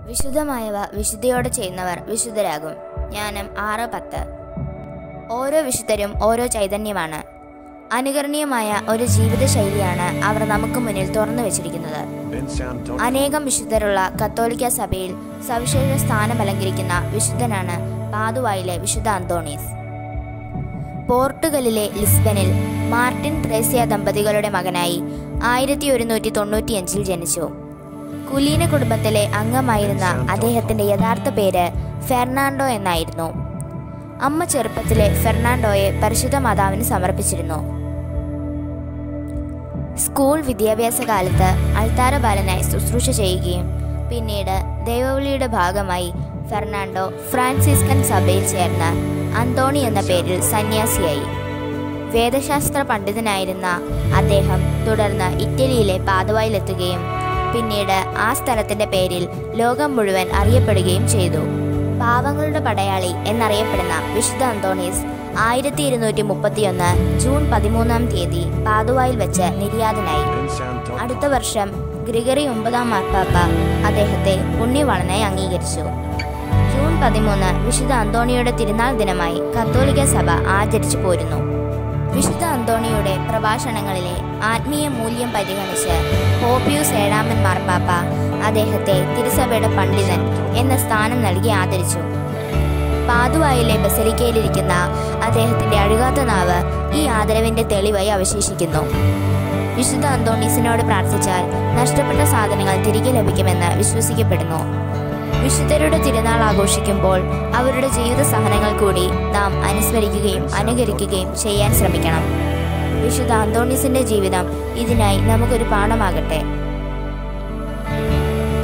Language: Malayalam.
വിശുദ്ധമായവ വിശുദ്ധിയോടെ ചെയ്യുന്നവർ വിശുദ്ധരാകും ജ്ഞാനം ആറ് പത്ത് ഓരോ വിശുദ്ധരും ഓരോ ചൈതന്യമാണ് അനുകരണീയമായ ഒരു ജീവിതശൈലിയാണ് അവർ നമുക്ക് മുന്നിൽ തുറന്നു വച്ചിരിക്കുന്നത് അനേകം വിശുദ്ധരുള്ള കത്തോലിക്ക സഭയിൽ സവിശേഷ സ്ഥാനം അലങ്കരിക്കുന്ന വിശുദ്ധനാണ് പാതുവായിലെ വിശുദ്ധ അന്തോണീസ് പോർട്ടുഗലിലെ ലിസ്ബനിൽ മാർട്ടിൻ ത്രേസ്യ ദമ്പതികളുടെ മകനായി ആയിരത്തി ഒരുന്നൂറ്റി തൊണ്ണൂറ്റിയഞ്ചിൽ ജനിച്ചു കുലീന കുടുംബത്തിലെ അംഗമായിരുന്ന അദ്ദേഹത്തിന്റെ യഥാർത്ഥ പേര് ഫെർണാണ്ടോ എന്നായിരുന്നു അമ്മ ചെറുപ്പത്തിലെ ഫെർണാണ്ടോയെ പരിശുദ്ധ മാതാവിന് സമർപ്പിച്ചിരുന്നു സ്കൂൾ വിദ്യാഭ്യാസ കാലത്ത് അൾത്താര ബാലനായി ശുശ്രൂഷ ചെയ്യുകയും പിന്നീട് ദൈവവിളിയുടെ ഭാഗമായി ഫെർണാണ്ടോ ഫ്രാൻസിസ്കൻ സഭയിൽ ചേർന്ന് അന്തോണി എന്ന പേരിൽ സന്യാസിയായി വേദശാസ്ത്ര പണ്ഡിതനായിരുന്ന അദ്ദേഹം തുടർന്ന് ഇറ്റലിയിലെ പാതുവായിലെത്തുകയും പിന്നീട് ആ സ്ഥലത്തിന്റെ പേരിൽ ലോകം മുഴുവൻ അറിയപ്പെടുകയും ചെയ്തു പാവങ്ങളുടെ പടയാളി എന്നറിയപ്പെടുന്ന വിശുദ്ധ അന്തോണീസ് ആയിരത്തി ഇരുന്നൂറ്റി മുപ്പത്തിയൊന്ന് ജൂൺ പതിമൂന്നാം തീയതി പാതുവായിൽ വെച്ച് നിര്യാതനായി അടുത്ത വർഷം ഗ്രിഗറി ഒമ്പതാം മാർപ്പാപ്പ അദ്ദേഹത്തെ പുണ്യവാളനായി അംഗീകരിച്ചു ജൂൺ പതിമൂന്ന് വിശുദ്ധ അന്തോണിയുടെ തിരുനാൾ ദിനമായി കത്തോലിക്ക സഭ ആചരിച്ചു പോരുന്നു വിശുദ്ധ അന്തോണിയുടെ പ്രഭാഷണങ്ങളിലെ ആത്മീയ മൂല്യം പരിഗണിച്ച് പോപ്പിയൂസ് ഏഴാമൻ മാർപ്പാപ്പ അദ്ദേഹത്തെ തിരുസഭയുടെ പണ്ഡിതൻ എന്ന സ്ഥാനം നൽകി ആദരിച്ചു പാതുവായിലെ ബസലിക്കയിലിരിക്കുന്ന അദ്ദേഹത്തിന്റെ അഴുകാത്ത നാവ് ഈ ആദരവിന്റെ തെളിവായി അവശേഷിക്കുന്നു വിശുദ്ധ അന്തോണീസിനോട് പ്രാർത്ഥിച്ചാൽ നഷ്ടപ്പെട്ട സാധനങ്ങൾ തിരികെ ലഭിക്കുമെന്ന് വിശ്വസിക്കപ്പെടുന്നു വിശുദ്ധരുടെ തിരുനാൾ ആഘോഷിക്കുമ്പോൾ അവരുടെ ജീവിത സഹനങ്ങൾ കൂടി നാം അനുസ്മരിക്കുകയും അനുകരിക്കുകയും ചെയ്യാൻ ശ്രമിക്കണം വിശുദ്ധ അന്തോണീസിന്റെ ജീവിതം ഇതിനായി നമുക്കൊരു പാഠമാകട്ടെ